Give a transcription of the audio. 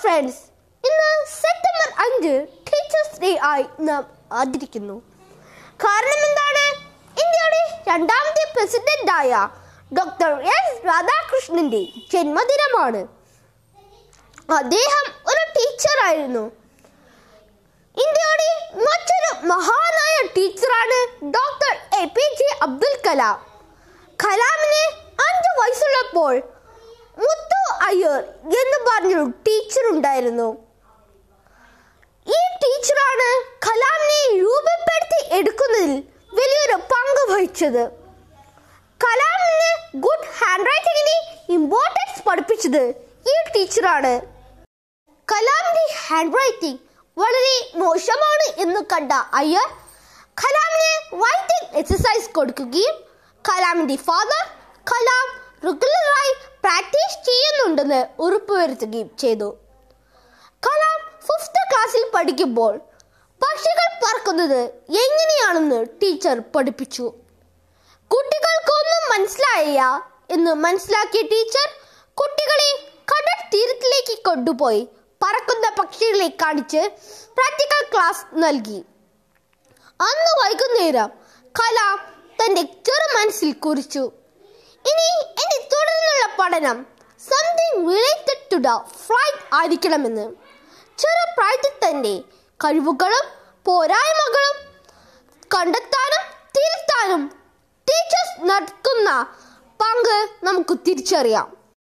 friends ഇന്ന് September അഞ്ച് teachers day ആയി നാം ആചരിക്കുന്നു കാരണം എന്താണ് ഇന്ത്യയുടെ രണ്ടാമത്തെ പ്രസിഡന്റായ ഡോക്ടർ എസ് രാധാകൃഷ്ണന്റെ ജന്മദിനമാണ് അദ്ദേഹം ഒരു ടീച്ചറായിരുന്നു ഇന്ത്യയുടെ മറ്റൊരു മഹാനായ ടീച്ചറാണ് doctor A P J Abdul Kalam കലാമിന് അഞ്ച് വയസ്സുള്ളപ്പോൾ മുത്തു അയ്യർ എന്ന് പറഞ്ഞൊരു ടീച്ചർ ഉണ്ടായിരുന്നു ഈ ടീച്ചറാണ് കലാമിനെ രൂപപ്പെടുത്തി എടുക്കുന്നതിൽ വലിയൊരു പങ്ക് വഹിച്ചത് കലാമിന് ഗുഡ് ഹാൻഡ് റൈറ്റിംഗിന് ഇമ്പോർട്ടൻസ് പഠിപ്പിച്ചത് ഈ ടീച്ചറാണ് കലാമിന്റെ ഹാൻഡ് റൈറ്റിംഗ് വളരെ മോശമാണ് എന്ന് കണ്ട അയ്യർ കലാമിന് റൈറ്റിംഗ് എക്സസൈസ് കൊടുക്കുകയും കലാമിന്റെ ഫാദർ കലാം റെഗുലറായി പ്രാക്ടീസ് ചെയ്യുന്നുണ്ടെന്ന് ഉറപ്പുവരുത്തുകയും ചെയ്തു കലാം ഫിഫ്ത്ത് ക്ലാസ്സിൽ പഠിക്കുമ്പോൾ പക്ഷികൾ പറക്കുന്നത് എങ്ങനെയാണെന്ന് ടീച്ചർ പഠിപ്പിച്ചു കുട്ടികൾക്കൊന്നും മനസ്സിലായില്ല എന്ന് മനസ്സിലാക്കിയ ടീച്ചർ കുട്ടികളെ കടൽ തീരത്തിലേക്ക് കൊണ്ടുപോയി പറക്കുന്ന പക്ഷികളെ കാണിച്ച് പ്രാക്ടിക്കൽ ക്ലാസ് നൽകി അന്ന് വൈകുന്നേരം കലാം തന്റെ ചെറു മനസ്സിൽ കുറിച്ചു ഇനി എന്റെ തുടർന്നുള്ള പഠനം something related to the flight ആയിരിക്കണമെന്ന് ചെറുപ്രായത്തിൽ തന്നെ കഴിവുകളും പോരായ്മകളും കണ്ടെത്താനും തിരുത്താനും ടീച്ചേഴ്സ് നടക്കുന്ന പങ്ക് നമുക്ക് തിരിച്ചറിയാം